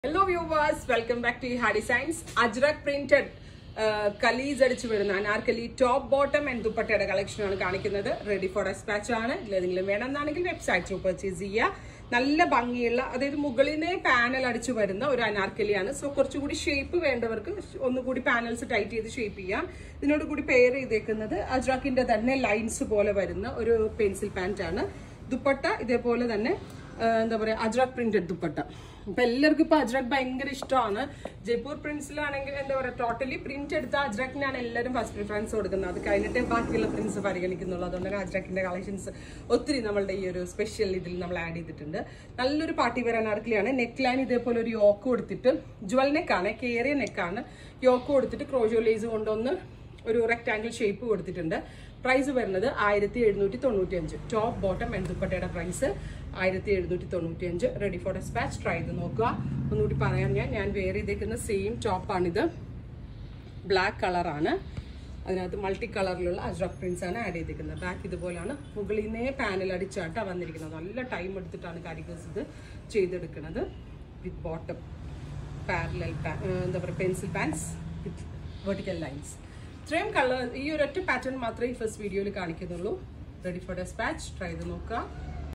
hello viewers welcome back to ha designs Ajrakh printed kalis അടിച്ചു വരുന്ന anarkali top bottom and ദുപ്പട്ടയുടെ collection ആണ് കാണിക്കുന്നത് റെഡി ഫോർ ഡെസ്പാച്ച് ആണ് ഇതിലെന്തെങ്കിലും വേണമെന്നാണെങ്കിൽ വെബ്സൈറ്റ് ത്രൂ പർച്ചേസ് ചെയ്യുക നല്ല ഭംഗിയുള്ള അതായത് മുകളിൽ നിന്നേ പാനൽ അടിച്ചു വരുന്ന ഒരു അനാർക്കലിയാണ് സോ കുറച്ചുകൂടി ഷേപ്പ് വേണ്ടവർക്ക് ഒന്നുകൂടി പാനൽസ് ടൈറ്റ് ചെയ്ത് ഷേപ്പ് ചെയ്യാം ഇതിനോട് കൂടി പെയർ ചെയ്തേക്കുന്നത് അജ്രാക്കിന്റെ തന്നെ ലൈൻസ് പോലെ വരുന്ന ഒരു പെൻസിൽ പാൻറ് ആണ് ദുപ്പട്ട ഇതേപോലെ തന്നെ ആ, എന്താ പറയാ അജ്രക് പ്രിന്റഡ് ദുപ്പട്ട അപ്പൊ എല്ലാവർക്കും ഇപ്പൊ അജ്രക് ഭയങ്കര ഇഷ്ടമാണ് ജയ്പൂർ പ്രിന്റ്സിലാണെങ്കിൽ എന്താ പറയാ ടോട്ടലി പ്രിന്റ് എടുത്ത അജ്രക്കിനാണ് എല്ലാവരും ഫസ്റ്റ് പ്രിഫറൻസ് കൊടുക്കുന്നത് അത് കഴിഞ്ഞിട്ടേ ബാക്കിയുള്ള പ്രിന്റ്സ് പരിഗണിക്കുന്നുള്ളൂ അതുകൊണ്ട് തന്നെ അജ്രക്കിന്റെ കളക്ഷൻസ് ഒത്തിരി നമ്മളുടെ ഈ ഒരു സ്പെഷ്യൽ ഇതിൽ നമ്മൾ ആഡ് ചെയ്തിട്ടുണ്ട് നല്ലൊരു പാർട്ടി വരാൻ അടുക്കലാണ് നെക്ക് ലൈൻ ഇതേപോലെ ഒരു യോക്ക് കൊടുത്തിട്ട് ജ്വൽ നെക്കാണ് കേറിയ നെക്കാണ് യോക്ക് കൊടുത്തിട്ട് ക്രോജോ ലേസ് കൊണ്ടൊന്ന് ഒരു റെക്ടാങ്കിൾ ഷേപ്പ് കൊടുത്തിട്ടുണ്ട് പ്രൈസ് വരുന്നത് ആയിരത്തി എഴുന്നൂറ്റി തൊണ്ണൂറ്റി അഞ്ച് ടോപ്പ് ബോട്ടം ദുപ്പട്ടയുടെ പ്രൈസ് ആയിരത്തി എഴുന്നൂറ്റി തൊണ്ണൂറ്റി അഞ്ച് റെഡി ഫോർ ഡെസ്പാച്ച് ട്രൈ ചെയ്ത് നോക്കുക ഒന്നുകൂടി പറയാൻ ഞാൻ ഞാൻ വെയർ ചെയ്തേക്കുന്ന സെയിം ടോപ്പാണിത് ബ്ലാക്ക് കളറാണ് അതിനകത്ത് മൾട്ടി കളറിലുള്ള അജ്രക് പ്രിന്റ്സ് ആണ് ആഡ് ചെയ്തിരിക്കുന്നത് ബാക്ക് ഇതുപോലാണ് മുകളിൽ നിന്നേ പാനൽ അടിച്ചാട്ടാണ് വന്നിരിക്കുന്നത് നല്ല ടൈം എടുത്തിട്ടാണ് കാരിക്കേഴ്സ് ഇത് ചെയ്തെടുക്കുന്നത് വിത്ത് ബോട്ടം പാരലൽ എന്താ പറയുക pencil pants with vertical lines ഇത്രയും കളർ ഈ ഒരൊറ്റ പാറ്റേൺ മാത്രമേ ഈ ഫസ്റ്റ് വീഡിയോയിൽ കാണിക്കുന്നുള്ളൂ റെഡി ഫോർ ഡെസ്പാച്ച് ട്രൈ ചെയ്ത് നോക്കുക